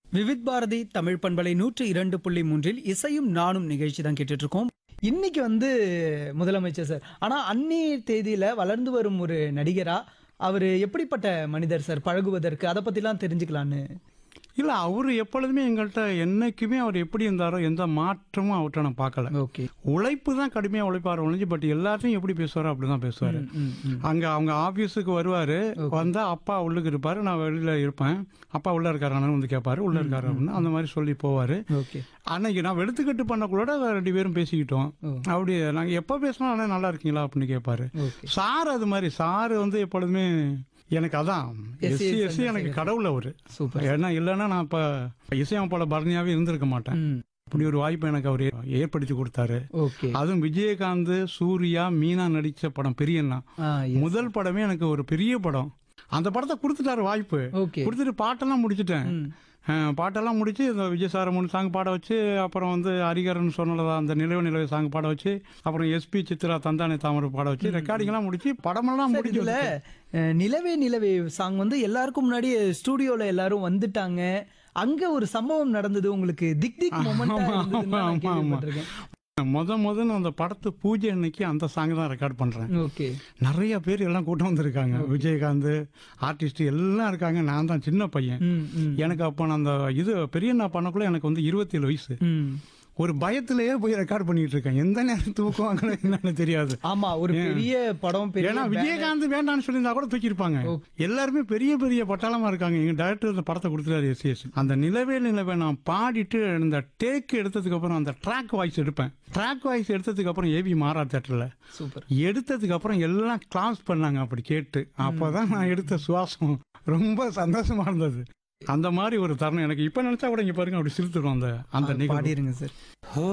விவித் பாரதி தமிழ் பண்பலை நூற்று இரண்டு புள்ளி மூன்றில் இசையும் நானும் நிகழ்ச்சி தான் கேட்டுட்டு இருக்கோம் இன்னைக்கு வந்து முதலமைச்சர் சார் ஆனா அந்நிய தேதியில வளர்ந்து வரும் ஒரு நடிகரா அவர் எப்படிப்பட்ட மனிதர் சார் பழகுவதற்கு அதை பத்திலாம் தெரிஞ்சுக்கலான்னு இல்லை அவர் எப்பொழுதுமே எங்கள்கிட்ட என்னைக்குமே அவர் எப்படி இருந்தாரோ எந்த மாற்றமும் அவர்கிட்ட நான் பார்க்கல ஓகே உழைப்பு தான் கடுமையாக உழைப்பார் ஒழிஞ்சு பட் எல்லாத்தையும் எப்படி பேசுவாரோ அப்படி தான் பேசுவார் அங்கே அவங்க ஆஃபீஸுக்கு வருவார் வந்தால் அப்பா உள்ளுக்கு இருப்பார் நான் வெளியில் இருப்பேன் அப்பா உள்ளே இருக்காரானு வந்து கேட்பாரு உள்ளே இருக்காரு அப்படின்னு அந்த மாதிரி சொல்லி போவார் ஓகே அன்னைக்கு நான் வெளுத்துக்கட்டு பண்ணக்குள்ளோட ரெண்டு பேரும் பேசிக்கிட்டோம் ஓ. அப்படி நாங்கள் எப்போ பேசினா அண்ணா நல்லா இருக்கீங்களா அப்படின்னு கேட்பாரு ஓகே சார் அது மாதிரி சார் வந்து எப்பொழுதுமே எனக்கு அதான் எஸ்சி எஸ்சி எனக்கு கடவுள் அவர் சூப்பர் ஏன்னா இல்லைன்னா நான் இப்போ இசையமைப்பாளர் பரணியாவே இருந்திருக்க மாட்டேன் ம் அப்படி ஒரு வாய்ப்பு எனக்கு அவர் ஏற்படுத்தி கொடுத்தாரு ஓகே அதுவும் விஜயகாந்த் சூர்யா மீனா நடிச்ச படம் பெரியண்ணா ஆ yes. முதல் படமே எனக்கு ஒரு பெரிய படம் அந்த படத்தை கொடுத்துட்டாரு வாய்ப்பு ஓகே கொடுத்துட்டு பாட்டெல்லாம் முடிச்சிட்டேன் ம் அஹ் பாட்டெல்லாம் முடிச்சு இந்த விஜய் சார் மூணு சாங் பாட வச்சு அப்புறம் வந்து ஹரிகரன் சொன்னதா அந்த நிலவு நிலவு சாங் பாட வச்சு அப்புறம் எஸ்பி சித்ரா தந்தானே தாமரை பாட வச்சு ரெக்கார்டிங் எல்லாம் முடிச்சு படமெல்லாம் சார், முடிச்சு இதுல அஹ், நிலவே நிலவே சாங் வந்து எல்லாருக்கும் முன்னாடி ஸ்டூடியோல எல்லாரும் வந்துட்டாங்க அங்க ஒரு சம்பவம் நடந்தது உங்களுக்கு திக் திக் மொமெண்டா இருந்ததுன்னு நான் ஆமா, ஆமா. கேள்விப்பட்டிருக்கேன் முத முதல்ல அந்த படத்து பூஜை அன்னைக்கு அந்த சாங் தான் ரெக்கார்ட் பண்றேன் ஓகே நிறைய பேர் எல்லாம் கூட்டம் வந்திருக்காங்க விஜயகாந்த் ஆர்டிஸ்ட் எல்லாம் இருக்காங்க நான் தான் சின்ன பையன் ம் ம் எனக்கு அப்போ நான் அந்த இது பெரியண்ணா பண்ணக்குள்ள எனக்கு வந்து இருபத்தி ஏழு வயசு ம் ஒரு பயத்திலேயே போய் ரெக்கார்ட் பண்ணிட்டு இருக்கேன் எந்த நேரம் தூக்குவாங்களோ என்னன்னு தெரியாது ஆமா ஒரு பெரிய படம் பெரிய ஏன்னா விஜயகாந்த் வேண்டாம்னு சொல்லியிருந்தா கூட தூக்கியிருப்பாங்க எல்லாருமே பெரிய பெரிய பட்டாளமா இருக்காங்க எங்க டைரக்டர் இந்த படத்தை கொடுத்துட்டாரு எஸ் எஸ் அந்த நிலவே நிலவே நான் பாடிட்டு இந்த டேக் எடுத்ததுக்கு அப்புறம் அந்த ட்ராக் வாய்ஸ் எடுப்பேன் ட்ராக் வாய்ஸ் எடுத்ததுக்கு அப்புறம் ஏவி மாறா தேட்டர்ல சூப்பர் எடுத்ததுக்கு அப்புறம் எல்லாம் கிளாஸ் பண்ணாங்க அப்படி கேட்டு அப்பதான் நான் எடுத்த சுவாசம் ரொம்ப சந்தோஷமா இருந்தது அந்த மாதிரி ஒரு தருணம் எனக்கு இப்ப நினைச்சா கூட இங்க பாருங்க அப்படி சிரித்துடும் அந்த அந்த நிகழ்வு பாடிருங்க சார்